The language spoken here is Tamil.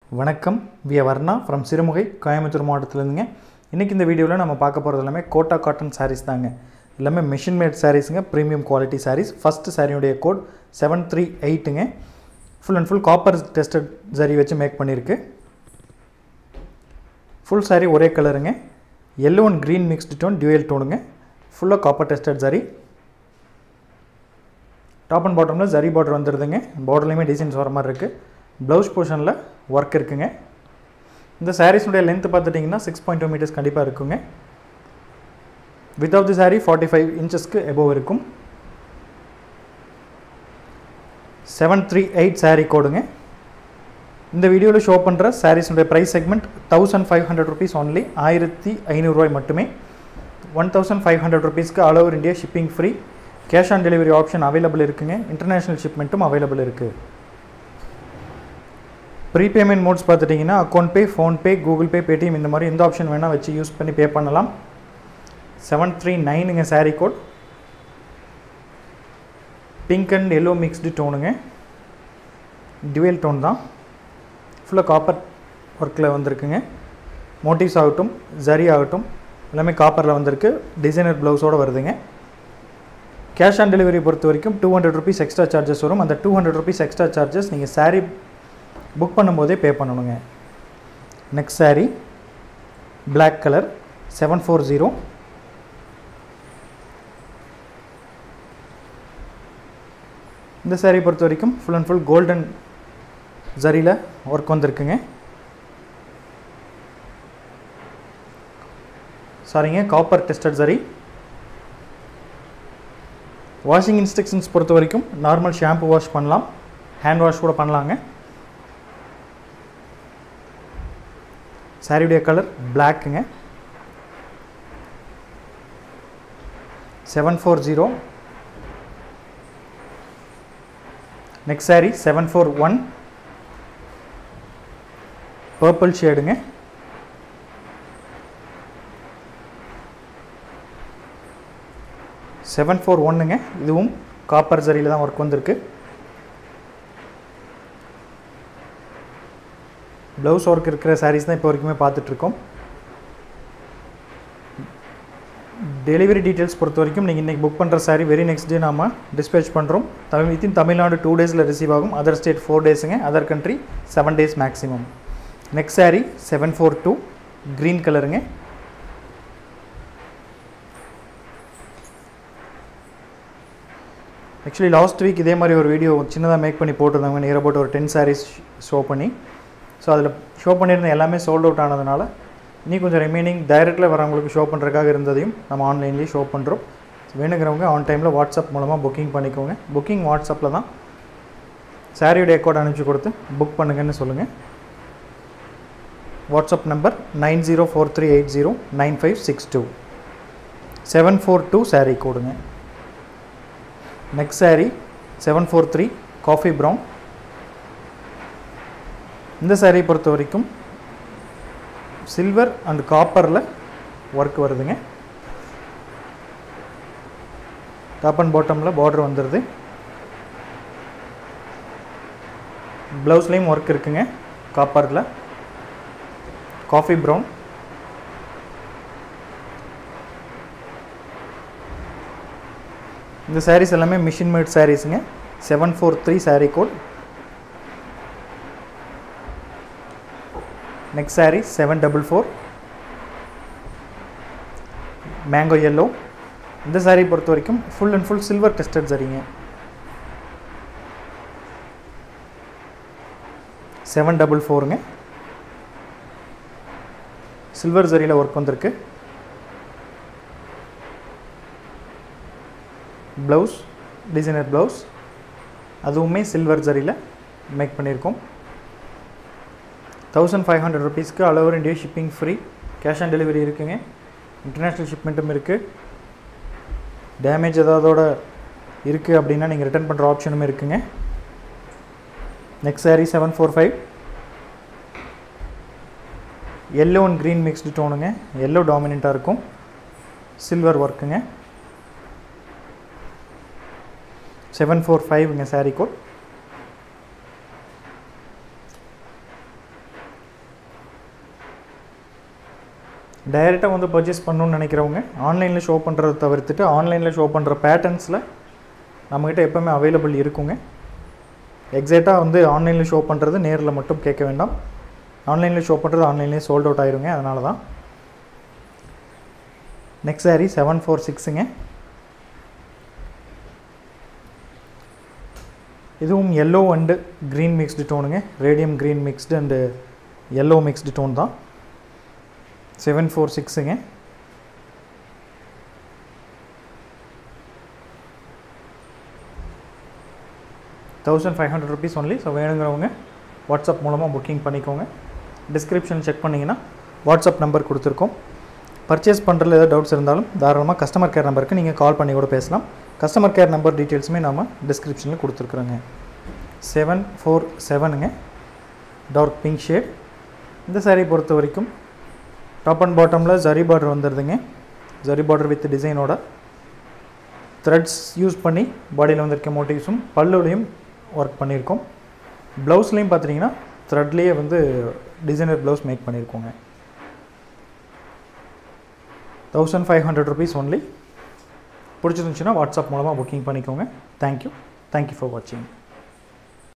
வணக்கம் விய வர்ணா ஃப்ரம் சிறுமுகை கோயம்புத்தூர் மாவட்டத்துலேருந்துங்க இன்றைக்கி இந்த வீடியோவில் நம்ம பார்க்க போகிறது எல்லாமே கோட்டா காட்டன் சாரீஸ் தாங்க எல்லாமே மிஷின் மேட் சாரீஸுங்க ப்ரீமியம் குவாலிட்டி சாரீஸ் ஃபஸ்ட்டு சாரியுடைய கோட் செவன் த்ரீ எயிட்டுங்க full and full copper tested zari வச்சு மேக் பண்ணியிருக்கு ஃபுல் saree ஒரே கலருங்க yellow and green mixed tone dual டோனுங்க ஃபுல்லாக copper tested zari top and பாட்டமில் ஜரி பார்டர் வந்துடுதுங்க பார்டர்லேயுமே டிசைன்ஸ் வர மாதிரி இருக்குது ப்ளவுஸ் போர்ஷனில் ஒர்க் இருக்குங்க இந்த சாரீஸுடைய லென்த் பார்த்துட்டிங்கன்னா சிக்ஸ் பாயிண்ட் டூ மீட்டர்ஸ் கண்டிப்பாக இருக்குங்க with of the saree forty five இன்ச்சஸ்க்கு எபோவ் இருக்கும் செவன் த்ரீ எயிட் saree கோடுங்க இந்த வீடியோவில் ஷோ பண்ணுற சாரீஸுடைய price segment thousand five hundred rupees only ஆயிரத்தி ஐநூறுரூவாய் மட்டுமே ஒன் தௌசண்ட் ஃபைவ் ஹண்ட்ரட் ருபீஸ்க்கு all over India shipping free cash on delivery option available இருக்குங்க இன்டர்நேஷ்னல் ஷிப்மெண்ட்டும் அவைலபிள் இருக்குது ப்ரீபேமெண்ட் மோட்ஸ் பார்த்துட்டிங்கன்னா account pay PhonePe Google Pay Paytm இந்த மாதிரி எந்த ஆப்ஷன் வேணால் வச்சு யூஸ் பண்ணி பே பண்ணலாம் செவன் த்ரீ நைனுங்க saree code pink and yellow mixed டோனுங்க டுவெல் டோன் தான் ஃபுல்லாக காப்பர் ஒர்க்கில் வந்திருக்குங்க மோட்டிவ்ஸ் ஆகட்டும் ஜரி ஆகட்டும் எல்லாமே காப்பரில் வந்திருக்கு டிசைனர் ப்ளவுஸோடு வருதுங்க கேஷ் ஆன் டெலிவரி பொறுத்த வரைக்கும் two hundred rupees extra charges வரும் அந்த two hundred rupees extra charges நீங்கள் saree புக் பண்ணும்போதே பே பண்ணணுங்க next saree Black colour seven four zero இந்த saree பொறுத்த வரைக்கும் ஃபுல் அண்ட் ஃபுல் கோல்டன் ஜரியில் ஒர்க் வந்திருக்குங்க சாரிங்க copper tested zari washing instructions பொறுத்த வரைக்கும் நார்மல் ஷாம்பு வாஷ் பண்ணலாம் ஹேண்ட் வாஷ் கூட பண்ணலாங்க சாரியுடைய கலர் பிளாக்குங்க seven four zero next saree seven four one purple ஷேடுங்க செவன் ஃபோர் ஒன்றுங்க இதுவும் காப்பர் ஜரியில் தான் ஒர்க் வந்திருக்கு ப்ளவுஸ் ஒர்க் இருக்கிற சாரீஸ் தான் இப்போ வரைக்குமே பார்த்துட்ருக்கோம் டெலிவரி டீட்டெயில்ஸ் பொறுத்த வரைக்கும் நீங்கள் இன்றைக்கி புக் பண்ணுற சாரீ வெரி நெக்ஸ்ட் டே நாம டிஸ்பேச் பண்ணுறோம் தமிழ் வித்தின் தமிழ்நாடு டூ டேஸில் ரிசீவ் ஆகும் அதர் ஸ்டேட் ஃபோர் டேஸுங்க other country seven days maximum next saree seven four two green கலருங்க ஆக்சுவலி லாஸ்ட் வீக் இதே மாதிரி ஒரு வீடியோ சின்னதாக மேக் பண்ணி போட்டிருந்தாங்க நியர் அபவுட் ஒரு டென் சாரீஸ் ஷோ பண்ணி ஸோ அதில் ஷோ பண்ணியிருந்த எல்லாமே சோல்ட் அவுட் ஆனதுனால இனி கொஞ்சம் ரிமைனிங் டைரெக்டில் வரவங்களுக்கு ஷோ பண்ணுறதுக்காக இருந்ததையும் நம்ம ஆன்லைன்லேயே ஷோ பண்ணுறோம் வேணுங்கிறவங்க ஆன் டைமில் வாட்ஸ்அப் மூலமாக புக்கிங் பண்ணிக்கோங்க புக்கிங் வாட்ஸ்அப்பில் தான் சாரியோடைய கோட் அனுப்பிச்சி கொடுத்து புக் பண்ணுங்கன்னு சொல்லுங்கள் WhatsApp number nine zero four three eight zero nine five six two seven four two saree கோடுங்க next saree seven four three coffee brown இந்த சாரீ பொறுத்த வரைக்கும் சில்வர் அண்ட் காப்பரில் ஒர்க் வருதுங்க டாப் அண்ட் பாட்டமில் பார்டர் வந்துடுது ப்ளவுஸ்லேயும் ஒர்க் இருக்குங்க காப்பரில் காஃபி ப்ரௌன் இந்த சாரீஸ் எல்லாமே மிஷின் மேட் சாரீஸுங்க seven four three saree code next saree seven double four mango yellow இந்த சாரீ பொறுத்த வரைக்கும் full and full silver tested சரிங்க செவன் டபுள் ஃபோருங்க சில்வர் ஜரியில் ஒர்க் வந்திருக்கு ப்ளவுஸ் டிசைனர் ப்ளவுஸ் அதுவுமே சில்வர் ஜரியில் மேக் பண்ணியிருக்கோம் தௌசண்ட் ஃபைவ் ஹண்ட்ரட் ருபீஸ்க்கு all over India shipping free cash on delivery இருக்குங்க இன்டர்நேஷ்னல் ஷிப்மெண்ட்டும் இருக்குது டேமேஜ் ஏதாவதோட இருக்குது அப்படின்னா நீங்கள் ரிட்டர்ன் பண்ணுற ஆப்ஷனும் இருக்குங்க next saree seven four five yellow and green mixed டோனுங்க எல்லோ டாமினண்ட்டாக இருக்கும் சில்வர் ஒர்க்குங்க செவன் ஃபோர் ஃபைவ்ங்க சாரீ கோட் டைரெக்டாக வந்து பர்ச்சேஸ் பண்ணணும்னு நினைக்கிறவங்க ஆன்லைனில் ஷோ பண்ணுறத தவிர்த்துட்டு ஆன்லைனில் ஷோ பண்ணுற பேட்டர்ன்ஸில் நம்மக்கிட்ட எப்போவுமே அவைலபிள் இருக்குங்க எக்ஸாக்டாக வந்து ஆன்லைனில் ஷோ பண்ணுறது நேரில் மட்டும் கேட்க வேண்டாம் ஆன்லைனில் ஷோ பண்ணுறது ஆன்லைன்லேயே சோல்ட் அவுட் ஆயிருங்க அதனால தான் நெக்ஸ்ட் சாரீ செவன் ஃபோர் சிக்ஸுங்க இதுவும் எல்லோ அண்டு க்ரீன் மிக்ஸ்டு டோனுங்க radium green mixed and yellow mixed tone தான் செவன் ஃபோர் சிக்ஸுங்க thousand five hundred rupees only so வேணுங்கிறவங்க வாட்ஸ்அப் மூலமாக புக்கிங் பண்ணிக்கோங்க டிஸ்கிரிப்ஷன் செக் பண்ணிங்கன்னா வாட்ஸ்அப் நம்பர் கொடுத்துருக்கோம் பர்ச்சேஸ் பண்ணுறதுல ஏதாவது டவுட்ஸ் இருந்தாலும் தாராளமாக கஸ்டமர் கேர் நம்பருக்கு நீங்கள் கால் பண்ணி கூட பேசலாம் கஸ்டமர் கேர் நம்பர் டீட்டெயில்ஸுமே நம்ம டிஸ்கிரிப்ஷனில் கொடுத்துருக்குறோங்க செவன் ஃபோர் செவனுங்க டார்க் பிங்க் ஷேட் இந்த saree பொறுத்த வரைக்கும் டாப் அண்ட் பாட்டமில் ஜரி பார்டர் வந்துடுதுங்க ஜரி பார்டர் வித் டிசைனோட த்ரெட்ஸ் யூஸ் பண்ணி பாடியில் வந்திருக்க மோட்டிவ்ஸும் பல்லுலையும் ஒர்க் பண்ணியிருக்கோம் ப்ளவுஸ்லேயும் பார்த்தீங்கன்னா த்ரெட்லேயே வந்து டிசைனர் ப்ளவுஸ் மேக் பண்ணியிருக்கோங்க thousand five hundred rupees only பிடிச்சிருந்துச்சுன்னா வாட்ஸ்அப் மூலமாக புக்கிங் பண்ணிக்கோங்க தேங்க்யூ தேங்க்யூ ஃபார் வாட்சிங்